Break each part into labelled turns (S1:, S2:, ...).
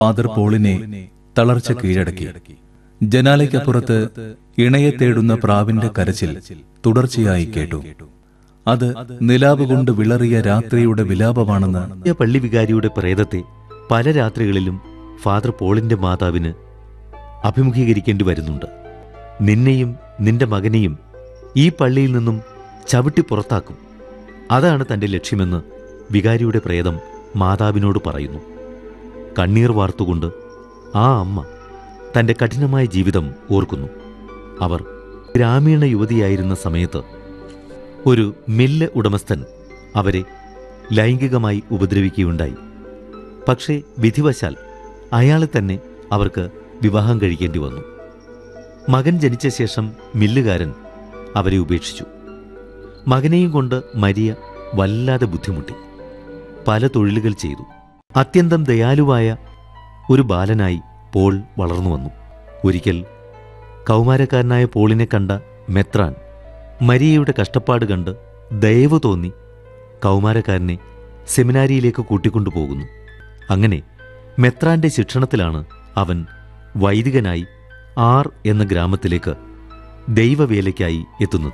S1: father പോളിനെ തളർച്ച കീഴടക്കി ജനാലയ്ക്കപ്പുറത്ത് ഇണയെ തേടുന്ന പ്രാവിന്റെ കരച്ചിൽ തുടർച്ചയായി കേട്ടു അത് നിലാവ് കൊണ്ട് വിളറിയ രാത്രിയുടെ വിലാപമാണെന്ന്
S2: ഈ പള്ളി വികാരിയുടെ പ്രേതത്തെ പല രാത്രികളിലും ഫാദർ പോളിന്റെ മാതാവിന് അഭിമുഖീകരിക്കേണ്ടി വരുന്നുണ്ട് നിന്നെയും നിന്റെ മകനെയും ഈ പള്ളിയിൽ നിന്നും ചവിട്ടി പുറത്താക്കും അതാണ് തന്റെ ലക്ഷ്യമെന്ന് വികാരിയുടെ പ്രേതം മാതാവിനോട് പറയുന്നു കണ്ണീർ വാർത്തുകൊണ്ട് ആ അമ്മ തന്റെ കഠിനമായ ജീവിതം ഓർക്കുന്നു അവർ ഗ്രാമീണ യുവതിയായിരുന്ന സമയത്ത് ഒരു മില്ല് ഉടമസ്ഥൻ അവരെ ലൈംഗികമായി ഉപദ്രവിക്കുകയുണ്ടായി പക്ഷേ വിധിവശാൽ അയാളെ തന്നെ അവർക്ക് വിവാഹം കഴിക്കേണ്ടി വന്നു മകൻ ജനിച്ച ശേഷം മില്ലുകാരൻ അവരെ ഉപേക്ഷിച്ചു മകനെയും കൊണ്ട് മരിയ വല്ലാതെ ബുദ്ധിമുട്ടി പല തൊഴിലുകൾ ചെയ്തു അത്യന്തം ദയാലുവായ ഒരു ബാലനായി പോൾ വളർന്നു വന്നു ഒരിക്കൽ കൗമാരക്കാരനായ പോളിനെ കണ്ട മെത്രാൻ മരിയയുടെ കഷ്ടപ്പാട് കണ്ട് ദയവ് തോന്നി കൗമാരക്കാരനെ സെമിനാരിയിലേക്ക് കൂട്ടിക്കൊണ്ടുപോകുന്നു അങ്ങനെ മെത്രാന്റെ ശിക്ഷണത്തിലാണ് അവൻ വൈദികനായി ആർ എന്ന ഗ്രാമത്തിലേക്ക് ദൈവവേലയ്ക്കായി എത്തുന്നത്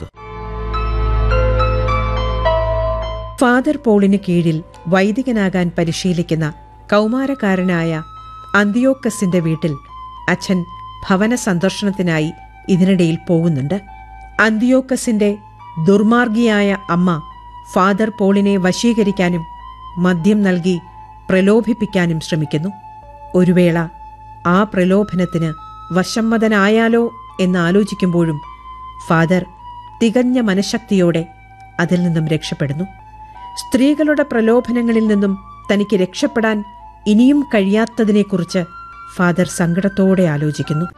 S3: ഫാദർ പോളിന് കീഴിൽ വൈദികനാകാൻ പരിശീലിക്കുന്ന കൗമാരക്കാരനായ അന്തിയോക്കസിന്റെ വീട്ടിൽ അച്ഛൻ ഭവന സന്ദർശനത്തിനായി ഇതിനിടയിൽ പോകുന്നുണ്ട് അന്തിയോക്കസിന്റെ ദുർമാർഗിയായ അമ്മ ഫാദർ പോളിനെ വശീകരിക്കാനും മദ്യം നൽകി പ്രലോഭിപ്പിക്കാനും ശ്രമിക്കുന്നു ഒരു വേള ആ പ്രലോഭനത്തിന് വശമ്മതനായാലോ എന്നാലോചിക്കുമ്പോഴും ഫാദർ തികഞ്ഞ മനഃശക്തിയോടെ അതിൽ നിന്നും രക്ഷപ്പെടുന്നു സ്ത്രീകളുടെ പ്രലോഭനങ്ങളിൽ നിന്നും തനിക്ക് രക്ഷപ്പെടാൻ ഇനിയും കഴിയാത്തതിനെക്കുറിച്ച് ഫാദർ സങ്കടത്തോടെ ആലോചിക്കുന്നു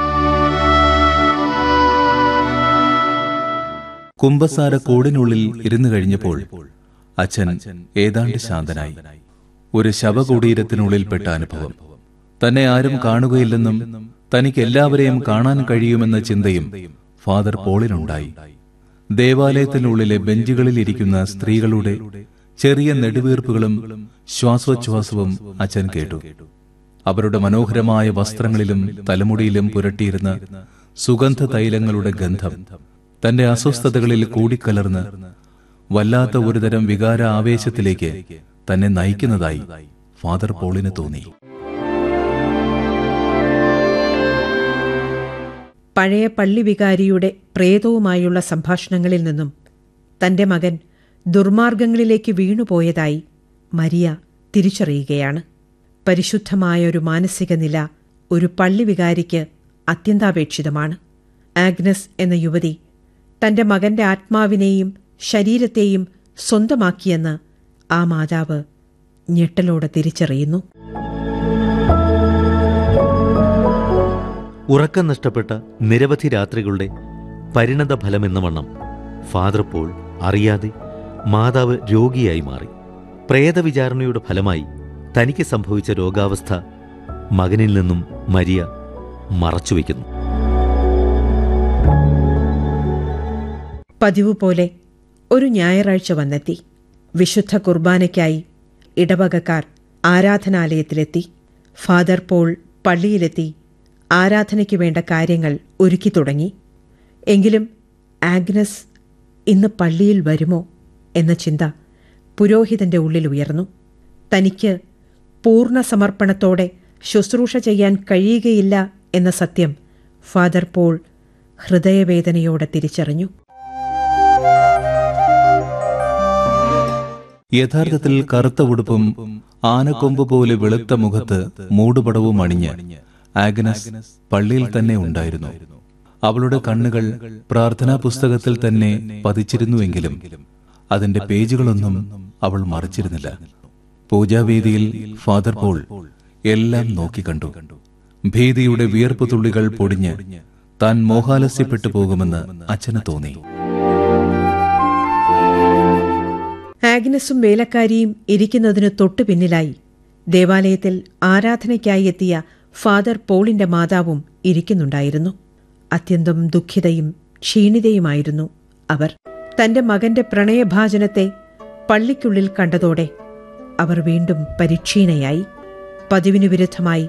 S1: കുംഭസാര കൂടിനുള്ളിൽ ഇരുന്നു കഴിഞ്ഞപ്പോൾ അച്ഛൻ ഏതാണ്ട് ശാന്തനായി ഒരു ശവകുടീരത്തിനുള്ളിൽപ്പെട്ട അനുഭവം തന്നെ ആരും കാണുകയില്ലെന്നും തനിക്ക് എല്ലാവരെയും കാണാൻ കഴിയുമെന്ന ചിന്തയും ഫാദർ പോളിനുണ്ടായി ദേവാലയത്തിനുള്ളിലെ ബെഞ്ചുകളിൽ ഇരിക്കുന്ന സ്ത്രീകളുടെ ചെറിയ നെടുവീർപ്പുകളും ശ്വാസോച്ഛ്വാസവും അച്ഛൻ കേട്ടു അവരുടെ മനോഹരമായ വസ്ത്രങ്ങളിലും തലമുടിയിലും പുരട്ടിയിരുന്ന സുഗന്ധ തൈലങ്ങളുടെ ഗന്ധം തന്റെ അസ്വസ്ഥതകളിൽ കൂടിക്കലർന്ന് വല്ലാത്ത ഒരുതരം വികാര ആവേശത്തിലേക്ക് തന്നെ നയിക്കുന്നതായി ഫാദർ പോളിന് തോന്നി
S3: പഴയ പള്ളി വികാരിയുടെ പ്രേതവുമായുള്ള സംഭാഷണങ്ങളിൽ നിന്നും തന്റെ മകൻ ദുർമാർഗങ്ങളിലേക്ക് വീണുപോയതായി മരിയ തിരിച്ചറിയുകയാണ് പരിശുദ്ധമായ ഒരു മാനസിക നില ഒരു പള്ളി വികാരിക്ക് അത്യന്താപേക്ഷിതമാണ് ആഗ്നസ് എന്ന യുവതി തന്റെ മകന്റെ ആത്മാവിനെയും ശരീരത്തെയും സ്വന്തമാക്കിയെന്ന് ആ മാതാവ് ഞെട്ടലോടെ തിരിച്ചറിയുന്നു
S2: ഉറക്കം നഷ്ടപ്പെട്ട നിരവധി രാത്രികളുടെ പരിണത ഫലമെന്ന വണ്ണം ഫാദർ പോൾ അറിയാതെ മാതാവ് രോഗിയായി മാറി പ്രേതവിചാരണയുടെ ഫലമായി തനിക്ക് സംഭവിച്ച രോഗാവസ്ഥ മകനിൽ നിന്നും മരിയ മറച്ചുവെക്കുന്നു
S3: പതിവ് പോലെ ഒരു ഞായറാഴ്ച വന്നെത്തി വിശുദ്ധ കുർബാനയ്ക്കായി ഇടവകക്കാർ ആരാധനാലയത്തിലെത്തി ഫാദർ പോൾ പള്ളിയിലെത്തി ആരാധനയ്ക്ക് വേണ്ട കാര്യങ്ങൾ ഒരുക്കി തുടങ്ങി എങ്കിലും ആഗ്നസ് ഇന്ന് പള്ളിയിൽ വരുമോ എന്ന ചിന്ത പുരോഹിതന്റെ ഉള്ളിൽ ഉയർന്നു തനിക്ക് പൂർണ്ണ സമർപ്പണത്തോടെ ശുശ്രൂഷ ചെയ്യാൻ കഴിയുകയില്ല എന്ന സത്യം ഫാദർ പോൾ ഹൃദയവേദനയോടെ തിരിച്ചറിഞ്ഞു
S1: യഥാർത്ഥത്തിൽ കറുത്ത ഉടുപ്പും ആനക്കൊമ്പ് പോലെ വെളുത്ത മുഖത്ത് മൂടുപടവും അണിഞ്ഞ് ആഗ്നസ് പള്ളിയിൽ തന്നെ ഉണ്ടായിരുന്നു അവളുടെ കണ്ണുകൾ പ്രാർത്ഥനാ പുസ്തകത്തിൽ തന്നെ പതിച്ചിരുന്നുവെങ്കിലും അതിന്റെ പേജുകളൊന്നും അവൾ മറിച്ചിരുന്നില്ല പൂജാവേദിയിൽ ഫാദർ പോൾ എല്ലാം നോക്കിക്കണ്ടു ഭീതിയുടെ വിയർപ്പ് തുള്ളികൾ പൊടിഞ്ഞ് താൻ മോഹാലസ്യപ്പെട്ടു പോകുമെന്ന് അച്ഛന് തോന്നി
S3: ആഗ്നസും വേലക്കാരിയും ഇരിക്കുന്നതിന് തൊട്ടു പിന്നിലായി ദേവാലയത്തിൽ ആരാധനയ്ക്കായി എത്തിയ ഫാദർ പോളിന്റെ മാതാവും ഇരിക്കുന്നുണ്ടായിരുന്നു അത്യന്തം ദുഃഖിതയും ക്ഷീണിതയുമായിരുന്നു അവർ തന്റെ മകന്റെ പ്രണയഭാജനത്തെ പള്ളിക്കുള്ളിൽ കണ്ടതോടെ അവർ വീണ്ടും പരിക്ഷീണയായി പതിവിനു വിരുദ്ധമായി